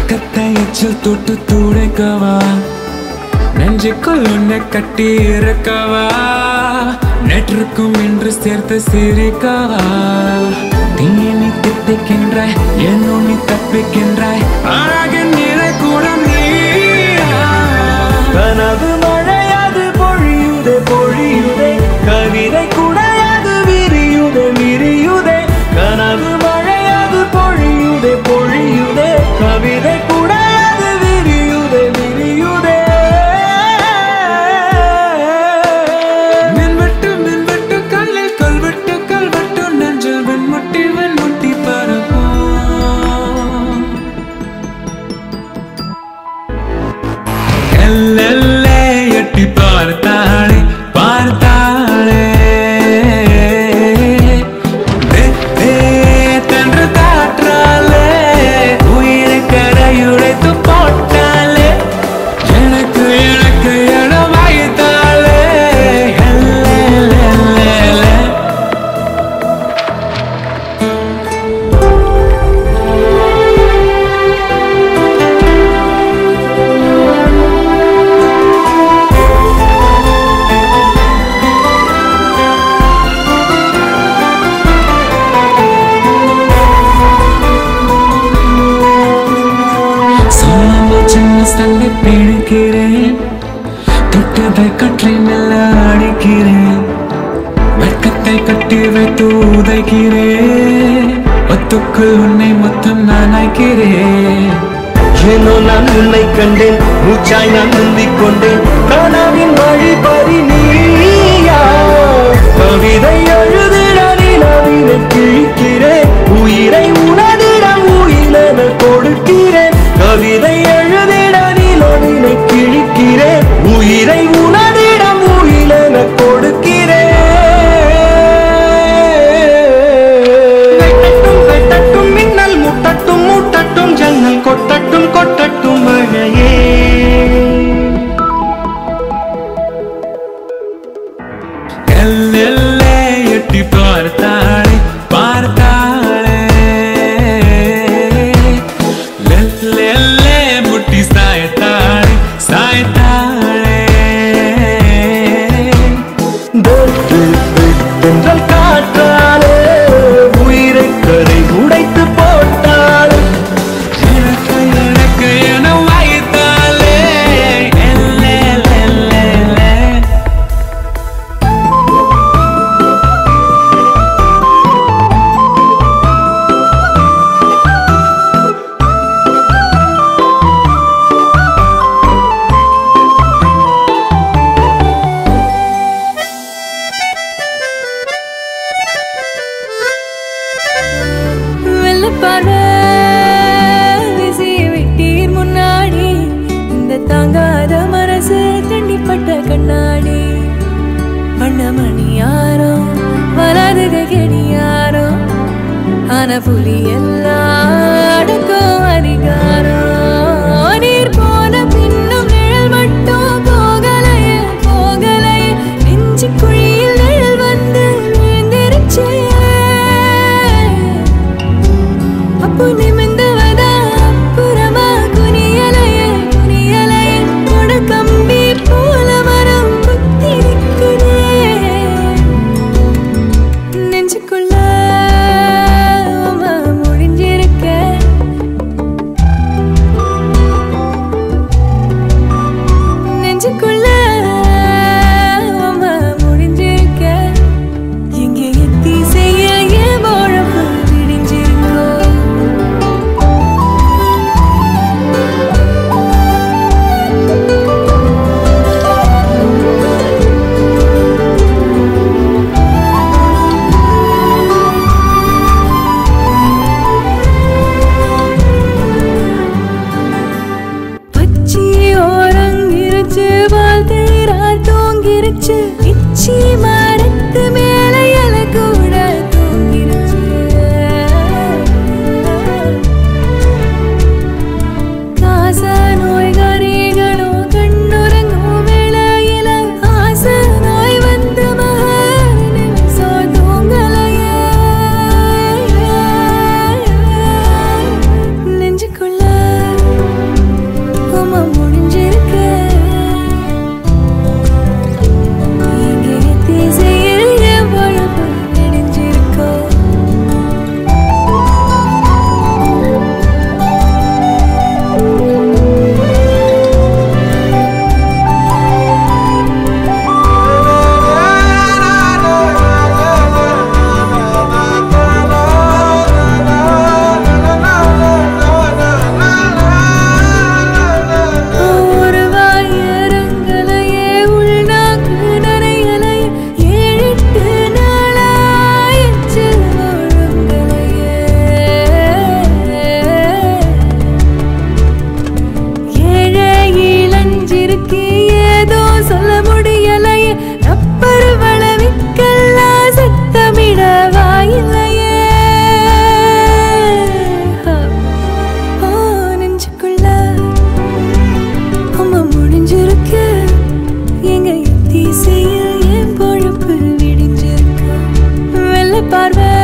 வெட்கத்தை எச்சில் தொட்டு துடைக்கவா நெஞ்சுக்குள் உன்னை கட்டி இறக்கவா நேற்றுக்கும் இன்று சேர்த்து சிரிக்கவா தீய நீ தித்திக்கின்றாய் என்னோ நீ தப்பிக்கின்றாய் அழகின் நிறை கூட நீயா கனவு மழையாது பொழியுதே பொழியுதே கவிதை குடையாது விரியுதே விரியுதே கனவு மழையாது பொழியுதே பொழியுதே கவிதை குடையாது விரியுதே விரியுதே மின்வெட்டு மின்வெட்டு கல்லில் கல்வெட்டு கல்வெட்டு நெஞ்சில் வெண்முட்டி வெண்முட்டி பரப்போம் எல்லெல்லே எட்டி பார்த்தாளே பார்த்தாளே தே, தே, தென்று காற்றாலே உயிரை கரையுடைத்து போட்டாலே எனக்கு எனக்கு இடம் வாய்த்தாளே எல்லே சொல்லாம சின்ன சண்டை பிடிக்கிறேன் தொட்டதை கற்றை மெல்ல அடிக்கிறேன் வெட்கத்தை கட்டி வைத்து உதைக்கிறேன் ஒத்துக்குள் உன்னை மொத்தம் நான் அழைக்கிறேன் ஏனோ நான் உன்னை கண்டேன் மூச்சாய் நான் முந்திக் கொண்டேன் கனவின் வழி பறி நீயா கவிதை எழுதிட நிலவினை கிழிக்கிறேன் உயிரை உனதிடம் உயிரென கொடுக்கிறேன் கவிதை எழுதிட நிலவினை கிழிக்கிறேன் உயிரை உனதிடம் உயிரென கொடுக்கிறேன் வெட்டட்டும் வெட்டட்டும் மின்னல் முட்டட்டும் முட்டட்டும் ஜன்னல் கொட்டட்டும் கொட்டட்டும் மழையே எல்லெல்லே எட்டி பார்த்தாளே பார்த்தாளே லெல்லெல்லே முட்டி சாய்த்தாளே சாய்த்தாளே தென்றல் காற்றாலே உயிரை கரை உடைத்து போட்டாள் எனக்கு எனக்கு என வாய்த்தாளே எல்லே எல்லே வெள்ளப்பாறை வீசிய விட்டீர் முன்னாடி இந்த தாங்காத மனசு தண்டிப்பட்ட கண்ணாடி வண்ணமணி யாரோ வராதுக கெடி யாரோ ஆன புலி எல்லாம் அடக்கும் அதிகாரம் நீர் போன பின்னும் நிழல் மட்டும் போகலையே போகலையே நெஞ்சு குழியில் நிழல் வந்து விழுந்திருச்சே அப்பு நிமிந்தவதா புறமா குனியலையே குனியலையே கொட கம்பி போல மரம் குத்திருக்குதே நெஞ்சுக்குள்ள உம்மை முடிஞ்சிருக்க நெஞ்சுக்குள்ள உம்மை முடிஞ்சிருக்க எங்கே எத்தி செய்ய என் வாழப்பு விடிஞ்சிருக்கோ பச்சி ஓரங்கிருச்சு வாழ்த்தீரா தூங்கிருச்சு இச்சி மரத்து மேல இல கூட தூங்கிருச்சு காச நோய்காரிகளும் கண்ணுறங்கும் வேளையில ஆச நோய் வந்து மகர் நிமிஷம் தூங்கலையே நெஞ்சுக்குள்ள பார்வை